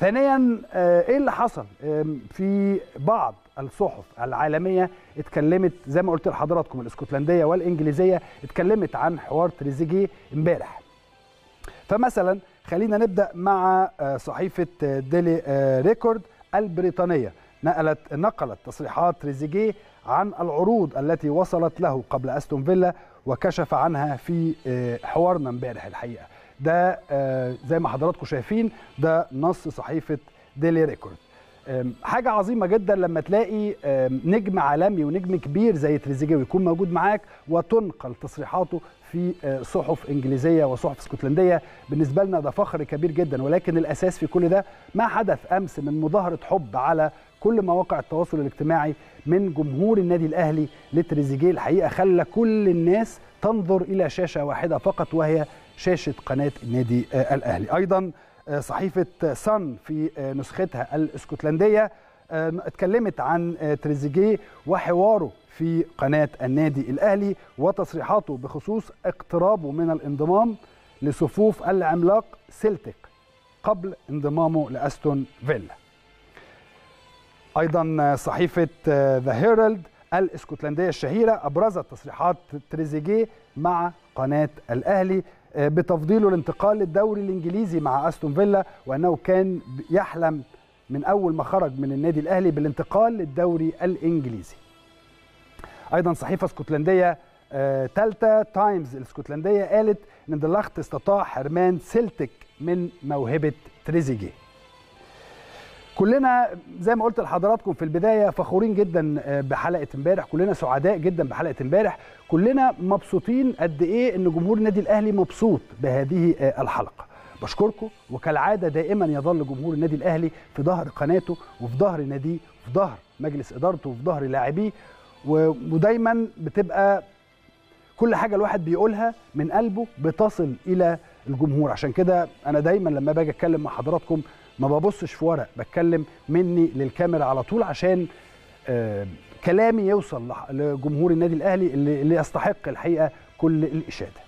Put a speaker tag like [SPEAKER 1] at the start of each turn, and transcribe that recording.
[SPEAKER 1] ثانيا ايه اللي حصل في بعض الصحف العالميه اتكلمت زي ما قلت لحضراتكم الاسكتلنديه والانجليزيه اتكلمت عن حوار تريزيجيه امبارح فمثلا خلينا نبدا مع صحيفه ديلي ريكورد البريطانيه نقلت نقلت تصريحات تريزيجيه عن العروض التي وصلت له قبل استون فيلا وكشف عنها في حوارنا امبارح الحقيقه ده زي ما حضراتكم شايفين ده نص صحيفه ديلي ريكورد حاجه عظيمه جدا لما تلاقي نجم عالمي ونجم كبير زي تريزيجيه ويكون موجود معاك وتنقل تصريحاته في صحف انجليزيه وصحف اسكتلنديه بالنسبه لنا ده فخر كبير جدا ولكن الاساس في كل ده ما حدث امس من مظاهره حب على كل مواقع التواصل الاجتماعي من جمهور النادي الاهلي لتريزيجيه الحقيقه خلى كل الناس تنظر الى شاشه واحده فقط وهي شاشه قناه النادي الاهلي ايضا صحيفه سان في نسختها الاسكتلنديه اتكلمت عن تريزيجيه وحواره في قناه النادي الاهلي وتصريحاته بخصوص اقترابه من الانضمام لصفوف العملاق سيلتيك قبل انضمامه لاستون فيلا. ايضا صحيفه ذا هيرالد الاسكتلنديه الشهيره ابرزت تصريحات تريزيجيه مع قناه الاهلي بتفضيله الانتقال للدوري الانجليزي مع استون فيلا وانه كان يحلم من اول ما خرج من النادي الاهلي بالانتقال للدوري الانجليزي. ايضا صحيفه اسكتلنديه ثالثه تايمز الاسكتلنديه قالت ان دلخت استطاع حرمان سيلتيك من موهبه تريزيجيه. كلنا زي ما قلت لحضراتكم في البدايه فخورين جدا بحلقه امبارح كلنا سعداء جدا بحلقه امبارح كلنا مبسوطين قد ايه ان جمهور النادي الاهلي مبسوط بهذه الحلقه بشكركم وكالعاده دائما يظل جمهور النادي الاهلي في ظهر قناته وفي ظهر ناديه في ظهر مجلس ادارته وفي ظهر لاعبيه ودايما بتبقى كل حاجه الواحد بيقولها من قلبه بتصل الى الجمهور عشان كده انا دايما لما باجي اتكلم مع حضراتكم ما ببصش في ورق بتكلم مني للكاميرا على طول عشان آه كلامي يوصل لجمهور النادي الاهلي اللي, اللي يستحق الحقيقه كل الاشاده